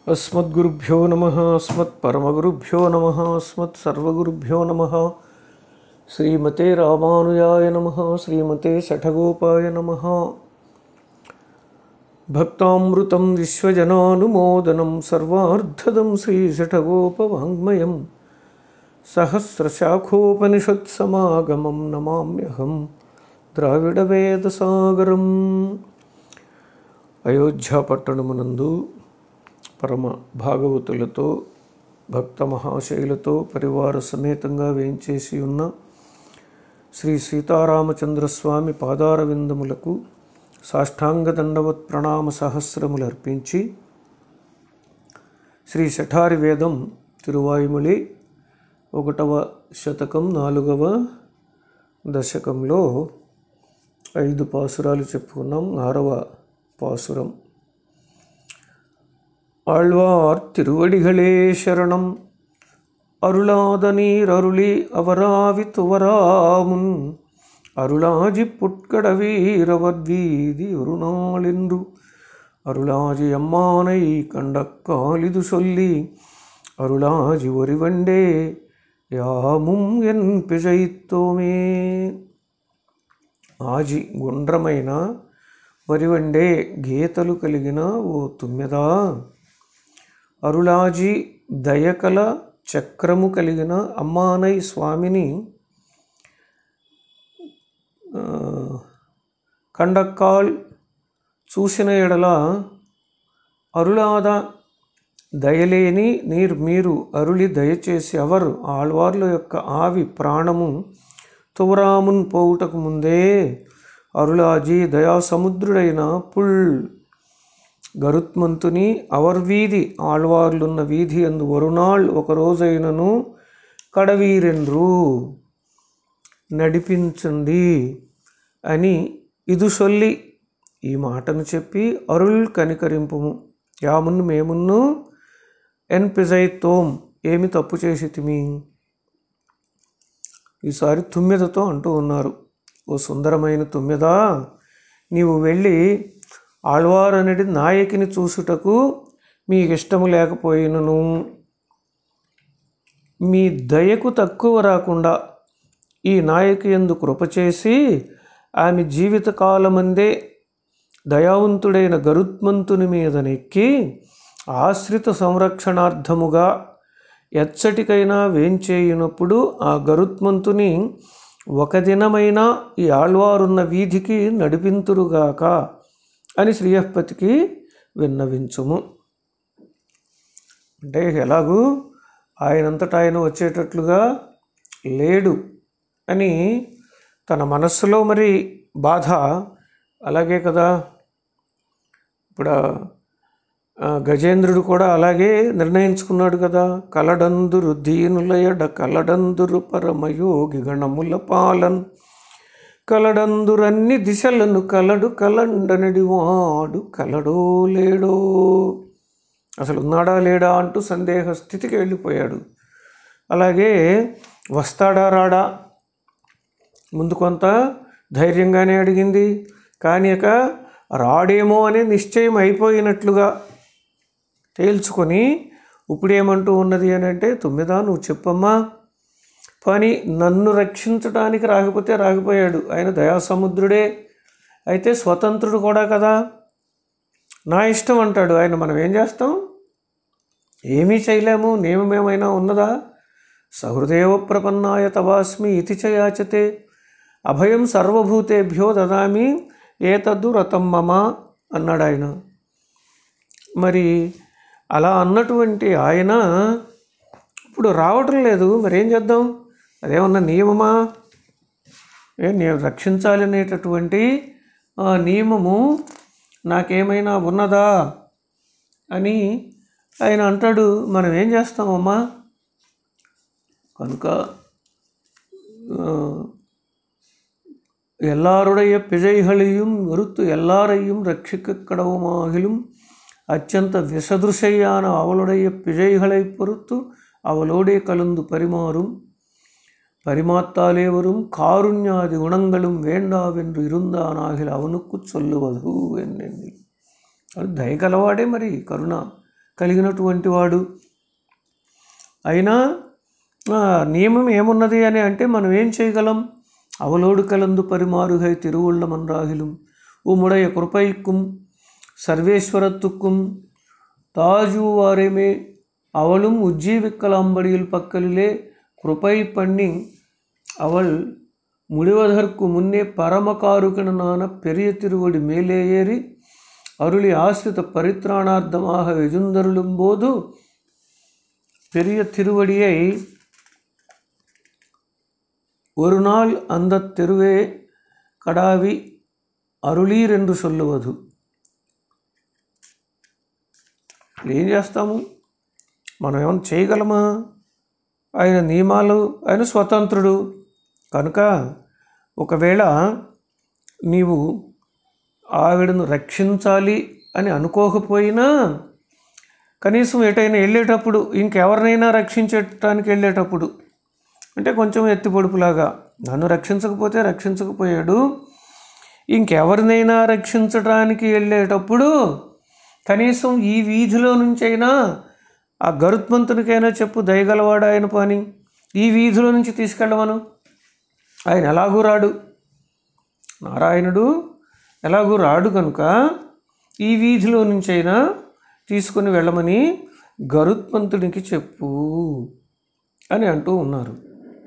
अस्मद्गुरुभ्यो नमः अस्मत्परमगुरुभ्यो नमः अस्मत्सर्वगुरुभ्यो नमः श्रीमते रामानुजाय नमः श्रीमते शठगोपाय नमः भक्तामृतं विश्वजनानुमोदनं सर्वार्धदं श्रीशठगोपवाङ्मयं सहस्रशाखोपनिषत्समागमं नमाम्यहं ద్రావిడవేదసాగరం అయోధ్యాపట్టణమునందు పరమ భాగవతులతో భక్త మహాశైలతో పరివార సమేతంగా వేయించేసి ఉన్న శ్రీ సీతారామచంద్రస్వామి పాదార విందములకు సాష్టాంగ దండవత్ ప్రణామ సహస్రములు అర్పించి శ్రీ శఠారి వేదం తిరువాయుమలి ఒకటవ శతకం నాలుగవ దశకంలో ఐదు పాసురాలు చెప్పుకున్నాం ఆరవ పాసురం ஆழ்வார் திருவடிகளே சரணம் அருளாத நீர் அருளி அவராவி துவராமுன் அருளாஜி புட்கட வீரவர் வீதி ஒரு நாளென்று அருளாஜி அம்மானை கண்ட காலிது சொல்லி அருளாஜி ஒருவண்டே யாமும் என் பிழைத்தோமே ఆజి గుండ్రమైన వరివండే గీతలు కలిగిన ఓ తుమ్మెదా అరుళాజి దయకల చక్రము కలిగిన అమ్మానై స్వామిని ఆ, కండక్కాల్ చూసిన ఎడల అరుళాద దయలేని నీరు మీరు అరుళి దయచేసి అవరు ఆళ్వార్ల యొక్క ఆవి ప్రాణము తువరామున్ పోవుటకు ముందే అరుళాజీ దయాసముద్రుడైన పుల్ గరుత్మంతుని అవర్ వీధి ఆళ్వార్లున్న వీధి అందు వరునాళ్ ఒక రోజైనను కడవీరెండ్రు నడిపించండి అని ఇది సొల్లి ఈ మాటను చెప్పి అరుళ్ కనికరింపుము యామున్ను మేమున్ను ఎన్ పిజైతోం ఏమి తప్పు చేసి తిమి ఈసారి తుమ్మెదతో అంటూ ఉన్నారు ఓ సుందరమైన తుమ్మెద నీవు వెళ్ళి ఆళ్వార్ అనేది నాయకిని చూసుటకు మీకు ఇష్టము లేకపోయినను మీ దయకు తక్కువ రాకుండా ఈ నాయకి ఎందు కృప చేసి ఆమె జీవితకాలమందే దయావంతుడైన గరుత్మంతుని మీద నెక్కి ఆశ్రిత సంరక్షణార్థముగా ఎచ్చటికైనా వేంచేయునప్పుడు ఆ గరుత్మంతుని ఒక దినమైనా ఈ ఆళ్వారున్న వీధికి నడిపింతురుగాక అని శ్రీయపతికి విన్నవించుము అంటే ఎలాగూ ఆయనంతటా ఆయన వచ్చేటట్లుగా లేడు అని తన మనస్సులో మరి బాధ అలాగే కదా ఇప్పుడు ఆ గజేంద్రుడు కూడా అలాగే నిర్ణయించుకున్నాడు కదా కలడందురు దీనులయడ కలడందురు పరమయోగి గణముల పాలన్ కలడందురన్ని దిశలను కలడు కలండనడి వాడు కలడో లేడో అసలు ఉన్నాడా లేడా అంటూ సందేహ స్థితికి వెళ్ళిపోయాడు అలాగే వస్తాడా రాడా ముందు కొంత ధైర్యంగానే అడిగింది కానీ ఇక రాడేమో అనే నిశ్చయం అయిపోయినట్లుగా తేల్చుకొని ఇప్పుడేమంటూ ఉన్నది అని అంటే తొమ్మిదా నువ్వు చెప్పమ్మా పని నన్ను రక్షించడానికి రాకపోతే రాకపోయాడు ఆయన దయాసముద్రుడే అయితే స్వతంత్రుడు కూడా కదా నా ఇష్టం అంటాడు ఆయన మనం ఏం చేస్తాం ఏమీ చేయలేము నియమమేమైనా ఉన్నదా సహృదేవ ప్రపన్నాయ తవాస్మి ఇతి చయాచతే అభయం సర్వభూతేభ్యో దదామి ఏతద్దు రతం మమ అన్నాడు ఆయన మరి అలా అన్నటువంటి ఆయన ఇప్పుడు రావటం లేదు మరి ఏం చేద్దాం అదేమన్నా నియమమా ఏ నేను రక్షించాలనేటటువంటి ఆ నియమము నాకేమైనా ఉన్నదా అని ఆయన అంటాడు మనం ఏం చేస్తామమ్మా కనుక ఆ, எல்லாருடைய பிழைகளையும் வெறுத்து எல்லாரையும் ரட்சிக்க கடவுமாகிலும் அச்சந்த விஷதுஷையான அவளுடைய பிழைகளை பொறுத்து அவளோடே கலந்து பரிமாறும் பரிமாத்தாலே வரும் காருண்யாதி குணங்களும் வேண்டாவென்று இருந்தானாகில் அவனுக்கு சொல்லுவது என்னென்னில் అది దయ గలవాడే మరి కరుణ కలిగినటువంటి వాడు అయినా ఆ, నియమం ఏమున్నది అని అంటే మనం ఏం చేయగలం అవలోడు కలందు పరిమారుగై తిరువుళ్ళ మన్రాహిலும் ఉమ్ముడయ కృపైక్కుం సర్వేశ్వరத்துக்கும் தாஜுவாரைமே அவளும் உஜ்ஜீவிக்கலாம்படியில் பக்கலிலே கிருபை பண்ணி அவள் முடிவதற்கு முன்னே பரமகாருகனான பெரிய திருவடி மேலே ஏறி அருளி ஆசிரித பரித்ராணார்த்தமாக வெஜுந்தருளும் போது பெரிய திருவடியை ஒரு நாள் அந்த தெருவே கடாவி అరుళీర్ என்று சொல்லுவது ఏం చేస్తాము మనం ఏమైనా చేయగలమా ఆయన నియమాలు ఆయన స్వతంత్రుడు కనుక ఒకవేళ నీవు ఆవిడను రక్షించాలి అని అనుకోకపోయినా కనీసం ఎటైనా వెళ్ళేటప్పుడు ఇంకెవరినైనా రక్షించటానికి వెళ్ళేటప్పుడు అంటే కొంచెం ఎత్తి పొడుపులాగా నన్ను రక్షించకపోతే రక్షించకపోయాడు ఇంకెవరినైనా రక్షించడానికి వెళ్ళేటప్పుడు కనీసం ఈ వీధిలో నుంచైనా ఆ గరుత్మంతునికైనా చెప్పు దయగలవాడు ఆయన పని ఈ వీధిలో నుంచి తీసుకెళ్ళమను ఆయన ఎలాగూ రాడు నారాయణుడు ఎలాగూ రాడు కనుక ఈ వీధిలో నుంచైనా తీసుకుని వెళ్ళమని గరుత్మంతునికి చెప్పు అని అంటూ ఉన్నారు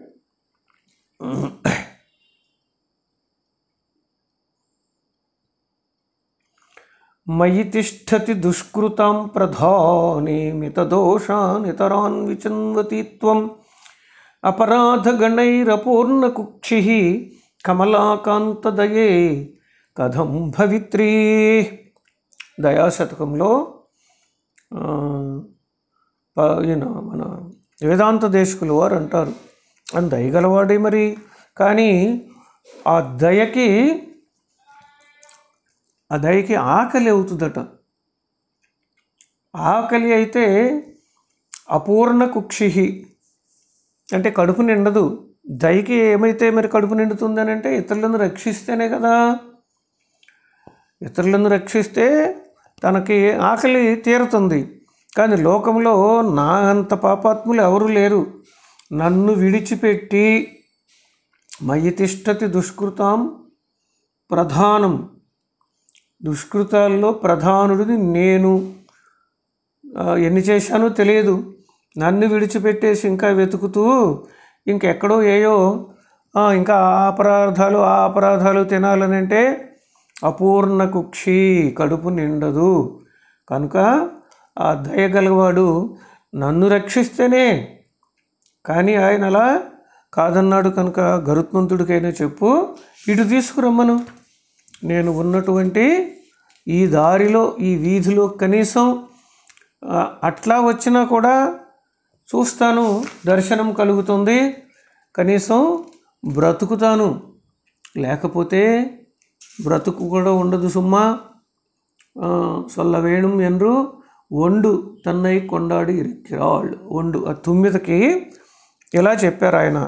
మయి తిష్టతి దుష్కృతాం ప్రధానే మితదోషానితరాన్ విచన్వతి త్వం అపరాధగణైరపూర్ణకుక్షి కమలాకాంతదయే కథం భవిత్రీ దయాశతకంలో ఆ, ప- ఈయన మన వేదాంత దేశకులు వారు అంటారు అని దయగలవాడే మరి కానీ ఆ దయకి ఆ దయకి ఆకలి అవుతుందట ఆకలి అయితే అపూర్ణ కుక్షి అంటే కడుపు నిండదు దయకి ఏమైతే మరి కడుపు నిండుతుందని అంటే ఇతరులను రక్షిస్తేనే కదా ఇతరులను రక్షిస్తే తనకి ఆకలి తీరుతుంది కానీ లోకంలో నా అంత పాపాత్ములు ఎవరు లేరు నన్ను విడిచిపెట్టి మయి తిష్టతి దుష్కృతాం ప్రధానం దుష్కృతాల్లో ప్రధానుడిని నేను ఆ, ఎన్ని చేశానో తెలియదు నన్ను విడిచిపెట్టేసి ఇంకా వెతుకుతూ ఇంకెక్కడో ఏయో ఆ, ఇంకా ఆ అపరాధాలు ఆ అపరాధాలు తినాలని అంటే అపూర్ణ కుక్షి కడుపు నిండదు కనుక ఆ దయగలవాడు నన్ను రక్షిస్తేనే కానీ ఆయన అలా కాదన్నాడు కనుక గరుత్మంతుడికైనా చెప్పు ఇటు తీసుకురమ్మను నేను ఉన్నటువంటి ఈ దారిలో ఈ వీధిలో కనీసం ఆ, అట్లా వచ్చినా కూడా చూస్తాను దర్శనం కలుగుతుంది కనీసం బ్రతుకుతాను లేకపోతే బ్రతుకు కూడా ఉండదు సుమ్మా ఆ, సొల్ల వేణుం ఎండ్రు ఒండు తన్నై కొండాడి ఇరిక్కిరాళ్ళు ఒండు ఆ తుమ్మిదకి ఇలా చెప్పారు ఆయన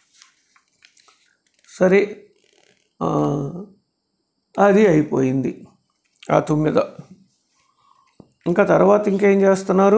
సరే ఆ, అది అయిపోయింది ఆ తుమ్మిద ఇంకా తర్వాత ఇంకేం చేస్తున్నారు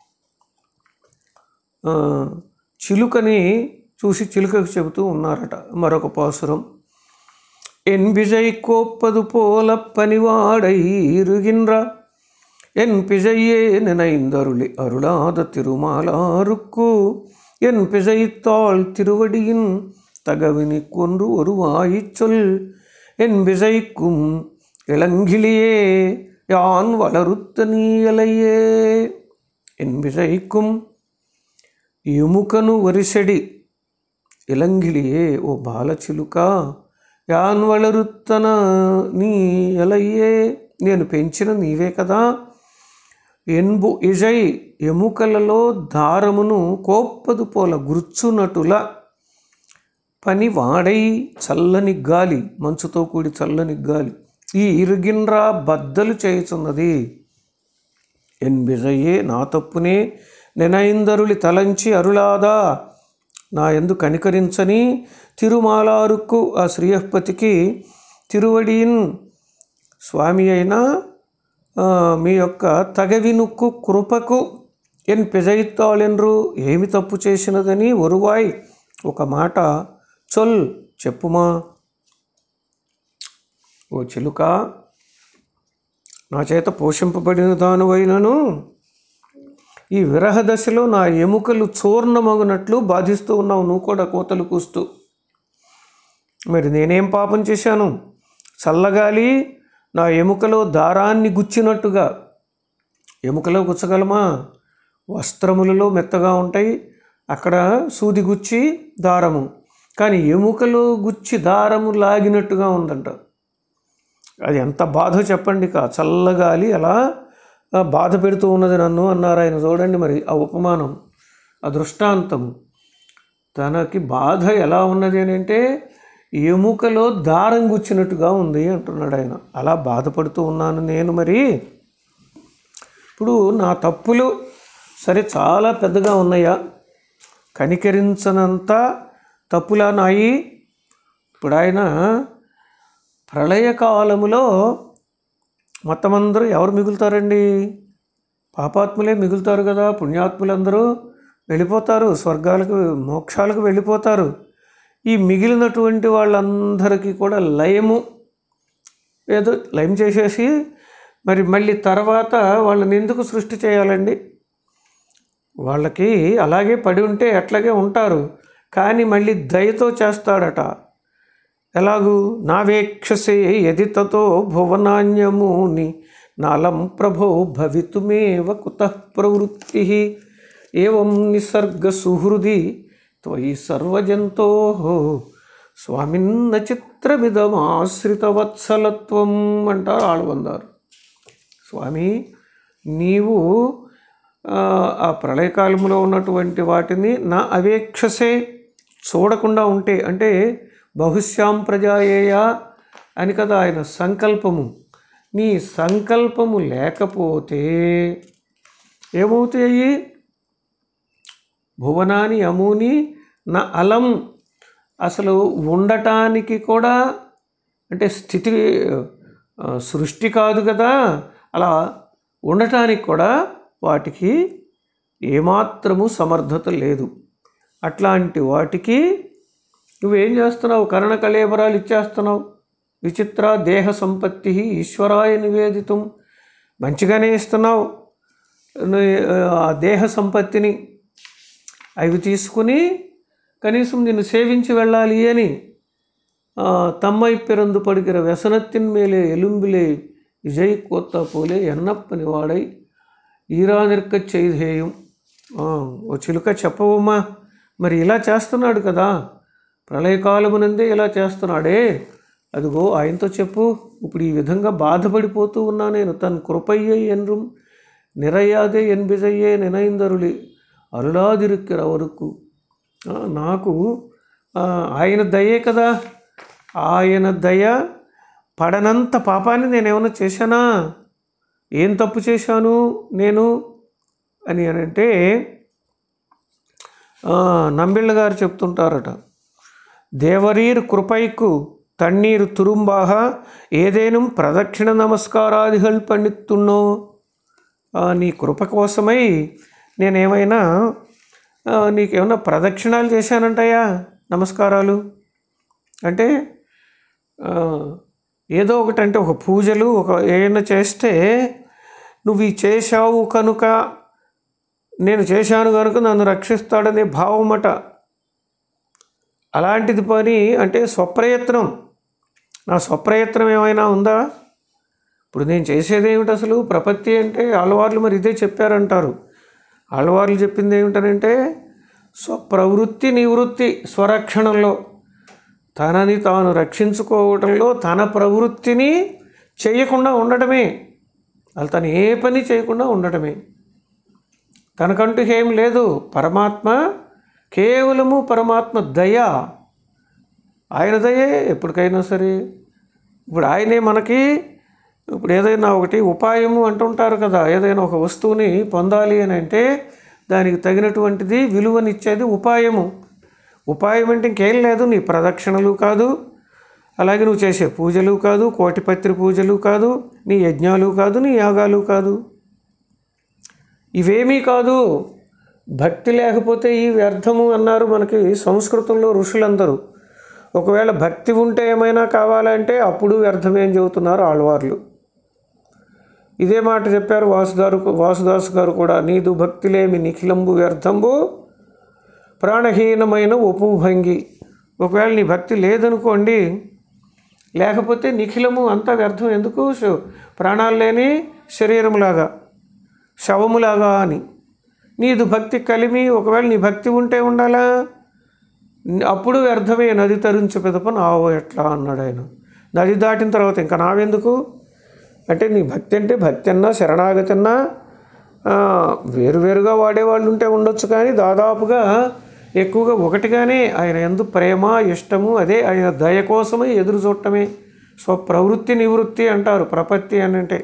ఆ, చిలుకని చూసి చిలుకకు చెబుతూ ఉన్నారట మరొక పాసురం ఎన్ బిజై కోప్పదు పోల పనివాడై ఇరుగిన్ర ఎన్ పిజయ్యే நினைந்தருளி அருளாத திருமாலாருக்கு என் பிசைத்தாள் திருவடியின் தகவினி கொன்று ஒரு வாயிச் சொல் என் பிசைக்கும் இளங்கிளியே யான் வளருத்த நீயலையே என் பிசைக்கும் ఎముకను వరిసెడి ఇలంగిలియే ఓ బాలచిలుక యాన్ వళరుత్తన నీ ఎలయ్యే నేను పెంచిన నీవే కదా ఎన్బు ఇజై ఎముకలలో దారమును కోప్పదు పోల గుర్చునటుల పని వాడై చల్లని గాలి మంచుతో కూడి చల్లని గాలి ఈ ఇరుగిన్రా బద్దలు చేయుచున్నది ఎన్బిజయ్యే నా తప్పునే నెనైందరులి తలంచి అరుళాదా నా ఎందు కనికరించని తిరుమాలారుకు ఆ శ్రీయపతికి తిరువడిన్ స్వామి అయిన ఆ, మీ యొక్క తగవినుక్కు కృపకు ఎన్ పెజయిత్తాళెన్రు ఏమి తప్పు చేసినదని ఒరువాయ్ ఒక మాట చొల్ చెప్పుమా ఓ చిలుక నా చేత పోషింపబడిన దానివైనను ఈ విరహ దశలో నా ఎముకలు చూర్ణమగునట్లు బాధిస్తూ ఉన్నావు నువ్వు కూడా కోతలు కూస్తూ మరి నేనేం పాపం చేశాను చల్లగాలి నా ఎముకలో దారాన్ని గుచ్చినట్టుగా ఎముకలో గుచ్చగలమా వస్త్రములలో మెత్తగా ఉంటాయి అక్కడ సూది గుచ్చి దారము కానీ ఎముకలో గుచ్చి దారము లాగినట్టుగా ఉందంట అది ఎంత బాధ చెప్పండి కా చల్లగాలి అలా ఆ, బాధ పెడుతూ ఉన్నది నన్ను అన్నారు ఆయన చూడండి మరి ఆ ఉపమానం ఆ దృష్టాంతము తనకి బాధ ఎలా ఉన్నది అని అంటే ఎముకలో దారం గుచ్చినట్టుగా ఉంది అంటున్నాడు ఆయన అలా బాధపడుతూ ఉన్నాను నేను మరి ఇప్పుడు నా తప్పులు సరే చాలా పెద్దగా ఉన్నాయా కనికరించనంత తప్పులా నాయి ఇప్పుడు ఆయన ప్రళయకాలములో మొత్తం అందరూ ఎవరు మిగులుతారండి పాపాత్ములే మిగులుతారు కదా పుణ్యాత్ములందరూ వెళ్ళిపోతారు స్వర్గాలకు మోక్షాలకు వెళ్ళిపోతారు ఈ మిగిలినటువంటి వాళ్ళందరికీ కూడా లయము ఏదో లయం చేసేసి మరి మళ్ళీ తర్వాత వాళ్ళని ఎందుకు సృష్టి చేయాలండి వాళ్ళకి అలాగే పడి ఉంటే అట్లాగే ఉంటారు కానీ మళ్ళీ దయతో చేస్తాడట ఎలాగూ నావేక్షసే యది తతో భువనాన్యమూని నాలం ప్రభో భవితుమేవ కుతః ప్రవృత్తి ఏం నిసర్గ సుహృది త్వయి సర్వజంతో స్వామిన్న చిత్రమిదమాశ్రితవత్సలత్వం అంటారు ఆళ్ళవందారు స్వామి నీవు ఆ, ఆ ప్రళయకాలంలో ఉన్నటువంటి వాటిని నా అవేక్షసే చూడకుండా ఉంటే అంటే బహుశ్యాం ప్రజాయేయ అని కదా ఆయన సంకల్పము నీ సంకల్పము లేకపోతే ఏమవుతాయి భువనాని అముని నా అలం అసలు ఉండటానికి కూడా అంటే స్థితి ఆ, సృష్టి కాదు కదా అలా ఉండటానికి కూడా వాటికి ఏమాత్రము సమర్థత లేదు అట్లాంటి వాటికి నువ్వేం చేస్తున్నావు కరణ కళేబరాలు ఇచ్చేస్తున్నావు విచిత్ర దేహ సంపత్తి ఈశ్వరాయ నివేదితం మంచిగానే ఇస్తున్నావు నీ- ఆ దేహ సంపత్తిని అవి తీసుకుని కనీసం నిన్ను సేవించి వెళ్ళాలి అని ఆ, తమ్మై పిరందు పడికిற వ్యసనத்தின் மேலே எலும்பிலே விஜய் கோத்தா போலே ఎన్నప్పని వాడై ఈరా నిற்క చేయధేయం ఆ, ఓ చిలుక చెప్పవమ్మా మరి ఇలా చేస్తున్నాడు కదా ప్రళయకాలమునందే ఇలా చేస్తున్నాడే అదిగో ఆయనతో చెప్పు ఇప్పుడు ఈ విధంగా బాధపడిపోతూ ఉన్నా నేను తన కృపయ్యే ఎన్rum నిరయాదే ఎన్బిజయ్యే నినైందరులి అరుళాదిరుక్కిర వరకు ఆ, నాకు ఆ, ఆయన దయే కదా ఆయన దయ పడనంత పాపాన్ని నేను ఏమైనా చేశానా ఏం తప్పు చేశాను నేను అని అని అంటే ఆ, నంబిళ్ళ గారు చెప్తుంటారట దేవరీర్ కృపైకు తన్నీరు తురుంబాக ఏదేനും ప్రదక్షిణ నమస్కారాదిகள் పండిత్తున్నో ఆ, నీ కృప కోసమై నేనేమైనా ఆ, నీకేమైనా ప్రదక్షిణాలు చేశానంటాయా నమస్కారాలు అంటే ఆ, ఏదో ఒకటి అంటే ఒక పూజలు ఒక ఏమైనా చేస్తే నువ్వు ఈ చేశావు కనుక నేను చేశాను కనుక నన్ను రక్షిస్తాడనే భావమట అలాంటిది పని అంటే స్వప్రయత్నం నా స్వప్రయత్నం ఏమైనా ఉందా ఇప్పుడు నేను చేసేది ఏమిటి అసలు ప్రపత్తి అంటే ఆళ్ళవార్లు మరి ఇదే చెప్పారంటారు ఆళ్ళవార్లు చెప్పింది ఏమిటనంటే స్వప్రవృత్తి నివృత్తి స్వరక్షణలో తనని తాను రక్షించుకోవటంలో తన ప్రవృత్తిని చేయకుండా ఉండటమే అసలు తను ఏ పని చేయకుండా ఉండటమే తనకంటూ ఏం లేదు పరమాత్మ కేవలము పరమాత్మ దయ ఆయన దయే ఎప్పటికైనా సరే ఇప్పుడు ఆయనే మనకి ఇప్పుడు ఏదైనా ఒకటి ఉపాయము అంటుంటారు కదా ఏదైనా ఒక వస్తువుని పొందాలి అని అంటే దానికి తగినటువంటిది విలువనిచ్చేది ఉపాయము ఉపాయం అంటే ఇంకేం లేదు నీ ప్రదక్షిణలు కాదు అలాగే నువ్వు చేసే పూజలు కాదు కోటిపత్రి పూజలు కాదు నీ యజ్ఞాలు కాదు నీ యాగాలు కాదు ఇవేమీ కాదు భక్తి లేకపోతే ఈ వ్యర్థము అన్నారు మనకి సంస్కృతంలో ఋషులందరూ ఒకవేళ భక్తి ఉంటే ఏమైనా కావాలంటే అప్పుడు వ్యర్థమే అని చెబుతున్నారు ఆళ్వార్లు ఇదే మాట చెప్పారు వాసుదారు వాసుదాసు గారు కూడా నీదు భక్తిలేమి నిఖిలంబు వ్యర్థంబు ప్రాణహీనమైన ఉపభంగి ఒకవేళ నీ భక్తి లేదనుకోండి లేకపోతే నిఖిలము అంతా వ్యర్థం ఎందుకు శ- ప్రాణాలు లేని శరీరంలాగా శవములాగా అని నీదు భక్తి కలిమి ఒకవేళ నీ భక్తి ఉంటే ఉండాలా అప్పుడు వ్యర్థమే నది తరించి పిదప నావో ఎట్లా అన్నాడు ఆయన నది దాటిన తర్వాత ఇంకా నావెందుకు అంటే నీ భక్తి అంటే భక్తి అన్నా శరణాగతి అన్నా ఆ, వేరువేరుగా వాడేవాళ్ళు ఉంటే ఉండొచ్చు కానీ దాదాపుగా ఎక్కువగా ఒకటిగానే ఆయన ఎందు ప్రేమ ఇష్టము అదే ఆయన దయ కోసమే ఎదురు చూడటమే స్వప్రవృత్తి నివృత్తి అంటారు ప్రపత్తి అని అంటే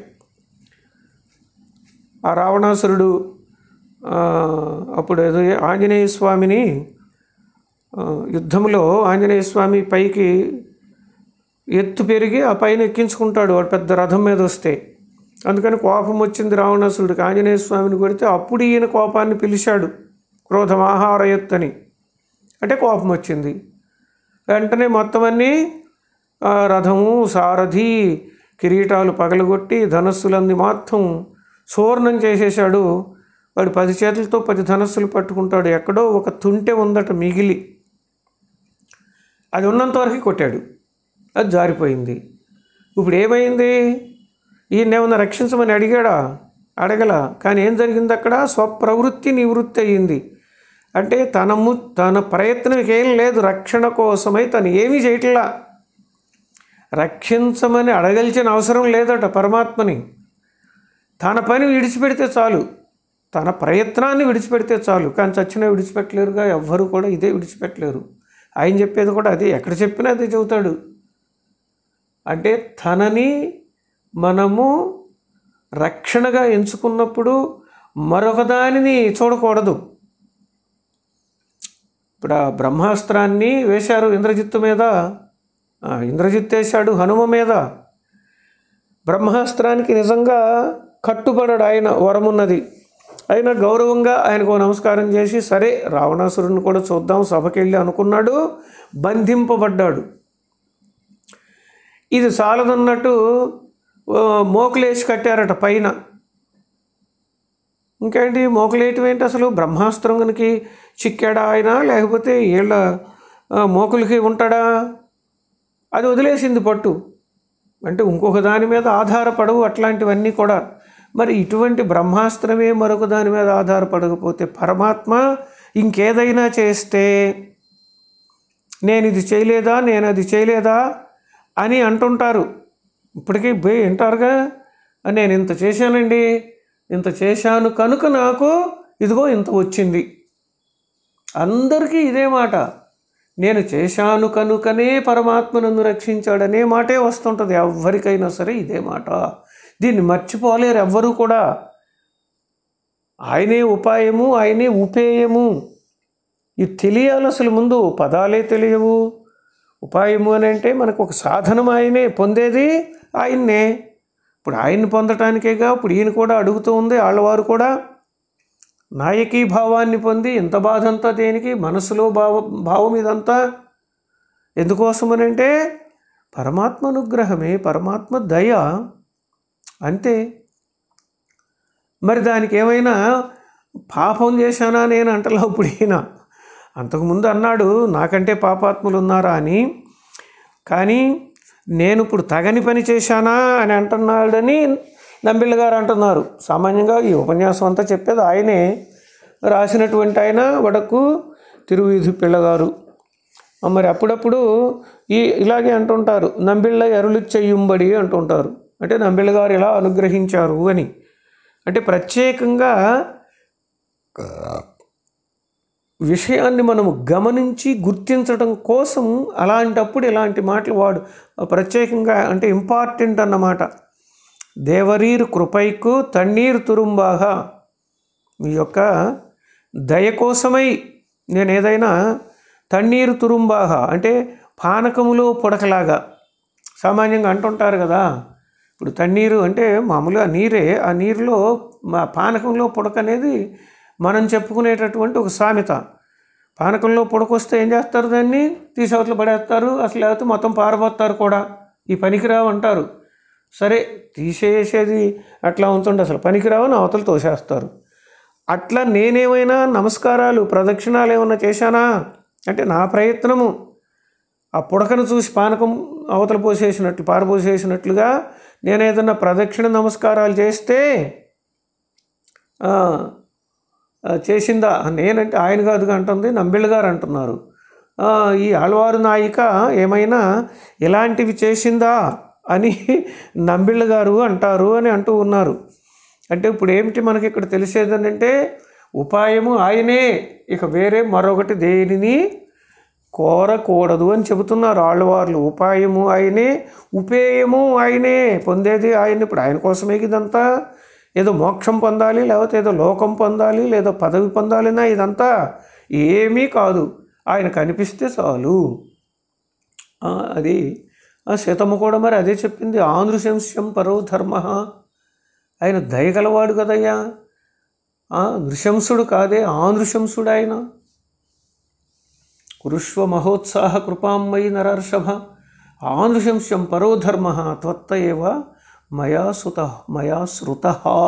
ఆ రావణాసురుడు ఆ, అప్పుడు ఏదో ఆంజనేయ స్వామిని ఆ, యుద్ధంలో ఆంజనేయ స్వామి పైకి ఎత్తు పెరిగి ఆ పైన ఎక్కించుకుంటాడు వాడు పెద్ద రథం మీద వస్తే అందుకని కోపం వచ్చింది రావణాసురుడికి ఆంజనేయ స్వామిని కొడితే అప్పుడు ఈయన కోపాన్ని పిలిచాడు క్రోధం ఆహార ఎత్తని అంటే కోపం వచ్చింది వెంటనే మొత్తం అన్నీ ఆ, రథము సారథి కిరీటాలు పగలగొట్టి ధనస్సులన్నీ మొత్తం చూర్ణం చేసేశాడు వాడు పది చేతులతో పది ధనస్సులు పట్టుకుంటాడు ఎక్కడో ఒక తుంటె ఉందట మిగిలి అది ఉన్నంత వరకు కొట్టాడు అది జారిపోయింది ఇప్పుడు ఏమైంది ఈయన ఏమన్నా రక్షించమని అడిగాడా అడగల కానీ ఏం జరిగింది అక్కడ స్వప్రవృత్తి నివృత్తి అయ్యింది అంటే తనము తన ప్రయత్నం ఏం లేదు రక్షణ కోసమై తను ఏమీ చేయట్లా రక్షించమని అడగలిచిన అవసరం లేదట పరమాత్మని తన పని విడిచిపెడితే చాలు తన ప్రయత్నాన్ని విడిచిపెడితే చాలు కానీ చచ్చినా విడిచిపెట్టలేరుగా ఎవ్వరూ కూడా ఇదే విడిచిపెట్టలేరు ఆయన చెప్పేది కూడా అదే ఎక్కడ చెప్పినా అదే చెబుతాడు అంటే తనని మనము రక్షణగా ఎంచుకున్నప్పుడు మరొక దానిని చూడకూడదు ఇప్పుడు ఆ బ్రహ్మాస్త్రాన్ని వేశారు ఇంద్రజిత్తు మీద ఆ, ఇంద్రజిత్ వేశాడు హనుమ మీద బ్రహ్మాస్త్రానికి నిజంగా కట్టుబడడు ఆయన వరమున్నది అయినా గౌరవంగా ఆయనకు ఓ నమస్కారం చేసి సరే రావణాసురుని కూడా చూద్దాం సభకి వెళ్ళి అనుకున్నాడు బంధింపబడ్డాడు ఇది చాలదన్నట్టు ఓ, మోకులేసి కట్టారట పైన ఇంకేంటి మోకులేయటం ఏంటి అసలు బ్రహ్మాస్త్రంకి చిక్కాడా ఆయన లేకపోతే వీళ్ళ ఆ, మోకులకి ఉంటాడా అది వదిలేసింది పట్టు అంటే ఇంకొక దాని మీద ఆధారపడవు అట్లాంటివన్నీ కూడా మరి ఇటువంటి బ్రహ్మాస్త్రమే మరొక దాని మీద ఆధారపడకపోతే పరమాత్మ ఇంకేదైనా చేస్తే నేను ఇది చేయలేదా నేను అది చేయలేదా అని అంటుంటారు ఇప్పటికీ పోయి వింటారుగా నేను ఇంత చేశానండి ఇంత చేశాను కనుక నాకు ఇదిగో ఇంత వచ్చింది అందరికీ ఇదే మాట నేను చేశాను కనుకనే పరమాత్మ నన్ను రక్షించాడనే మాటే వస్తుంటుంది ఎవరికైనా సరే ఇదే మాట దీన్ని మర్చిపోలేరు ఎవ్వరూ కూడా ఆయనే ఉపాయము ఆయనే ఉపేయము ఇది తెలియాలి అసలు ముందు పదాలే తెలియవు ఉపాయము అని అంటే మనకు ఒక సాధనం ఆయనే పొందేది ఆయన్నే ఇప్పుడు ఆయన్ని పొందటానికేగా ఇప్పుడు ఈయన కూడా అడుగుతూ ఉంది వాళ్ళవారు కూడా నాయకీ భావాన్ని పొంది ఇంత బాధ అంతా దేనికి మనసులో భావ భావం ఇదంతా ఎందుకోసమనంటే పరమాత్మ అనుగ్రహమే పరమాత్మ దయ అంతే మరి దానికి ఏమైనా పాపం చేశానా నేను అంటలా ఇప్పుడు ఈయన అంతకుముందు అన్నాడు నాకంటే పాపాత్ములు ఉన్నారా అని కానీ నేను ఇప్పుడు తగని పని చేశానా అని అంటున్నాడని నంబిళ్ళ గారు అంటున్నారు సామాన్యంగా ఈ ఉపన్యాసం అంతా చెప్పేది ఆయనే రాసినటువంటి ఆయన వడకు తిరువీధి పిల్లగారు మరి అప్పుడప్పుడు ఈ ఇలాగే అంటుంటారు నంబిళ్ళ ఎరులు చెయ్యుంబడి అంటుంటారు అంటే నంబిళ్ళ గారు ఇలా అనుగ్రహించారు అని అంటే ప్రత్యేకంగా విషయాన్ని మనము గమనించి గుర్తించడం కోసం అలాంటప్పుడు ఇలాంటి మాటలు వాడు ప్రత్యేకంగా అంటే ఇంపార్టెంట్ అన్నమాట దేవరీరు కృపైకు తన్నీరు తురుంబాగా మీ యొక్క దయ కోసమై నేను ఏదైనా తన్నీరు తురుంబాగా అంటే పానకములో పుడకలాగా సామాన్యంగా అంటుంటారు కదా ఇప్పుడు తన్నీరు అంటే మామూలుగా నీరే ఆ నీరులో మా పానకంలో పుడక అనేది మనం చెప్పుకునేటటువంటి ఒక సామెత పానకంలో పుడకొస్తే ఏం చేస్తారు దాన్ని తీసవతలు పడేస్తారు అసలు లేకపోతే మొత్తం పారబోస్తారు కూడా ఈ పనికిరావు అంటారు సరే తీసేసేది అట్లా ఉంచండి అసలు పనికిరావని అవతలు తోసేస్తారు అట్లా నేనేమైనా నమస్కారాలు ప్రదక్షిణాలు ఏమైనా చేశానా అంటే నా ప్రయత్నము ఆ పుడకను చూసి పానకం అవతల పోసేసినట్లు పారపోసేసినట్లుగా నేను ఏదన్నా ప్రదక్షిణ నమస్కారాలు చేస్తే ఆ, ఆ, చేసిందా నేనంటే ఆయన కాదుగా అంటుంది నంబిళ్ళ గారు అంటున్నారు ఆ, ఈ ఆళ్వారు నాయిక ఏమైనా ఇలాంటివి చేసిందా అని నంబిళ్ళ గారు అంటారు అని అంటూ ఉన్నారు అంటే ఇప్పుడు ఏమిటి మనకి ఇక్కడ తెలిసేది అంటే ఉపాయము ఆయనే ఇక వేరే మరొకటి దేనిని కోరకూడదు అని చెబుతున్నారు ఆళ్ళవార్లు ఉపాయము ఆయనే ఉపేయము ఆయనే పొందేది ఆయన ఇప్పుడు ఆయన కోసమే ఇదంతా ఏదో మోక్షం పొందాలి లేకపోతే ఏదో లోకం పొందాలి లేదా పదవి పొందాలినా ఇదంతా ఏమీ కాదు ఆయన కనిపిస్తే చాలు ఆ, అది ఆ సీతమ్మ కూడా మరి అదే చెప్పింది ఆంధ్రశంస్యం పరో ధర్మ ఆయన దయగలవాడు కదయ్యా ఆ, నృశంసుడు కాదే ఆనృశంసుడు ఆయన కురుష్వ మహోత్సాహ కృపామయి నరర్షభ ఆనృశంస్యం పరో ధర్మ త్వత్త ఏవ మయా సుత మయా శృత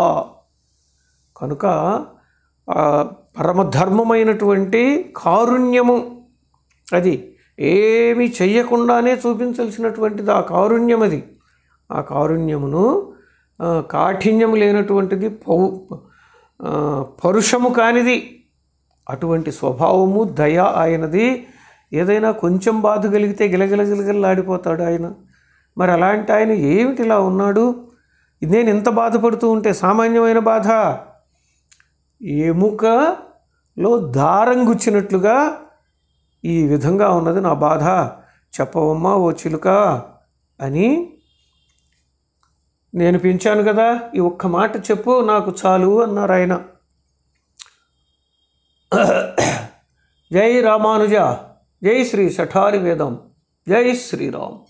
కనుక ఆ, పరమధర్మమైనటువంటి కారుణ్యము అది ఏమీ చెయ్యకుండానే చూపించాల్సినటువంటిది ఆ కారుణ్యం అది ఆ కారుణ్యమును ఆ, కాఠిన్యము లేనటువంటిది పౌ ఆ, పరుషము కానిది అటువంటి స్వభావము దయ ఆయనది ఏదైనా కొంచెం బాధ కలిగితే గిలగిల గిలగిలాడిపోతాడు ఆయన మరి అలాంటి ఆయన ఏమిటి ఇలా ఉన్నాడు నేను ఇంత బాధపడుతూ ఉంటే సామాన్యమైన బాధ ఎముకలో దారం గుచ్చినట్లుగా ఈ విధంగా ఉన్నది నా బాధ చెప్పవమ్మా ఓ చిలుక అని నేను పెంచాను కదా ఈ ఒక్క మాట చెప్పు నాకు చాలు అన్నారు ఆయన జై రామానుజ జై శ్రీ సఠారి వేదం జై శ్రీరామ్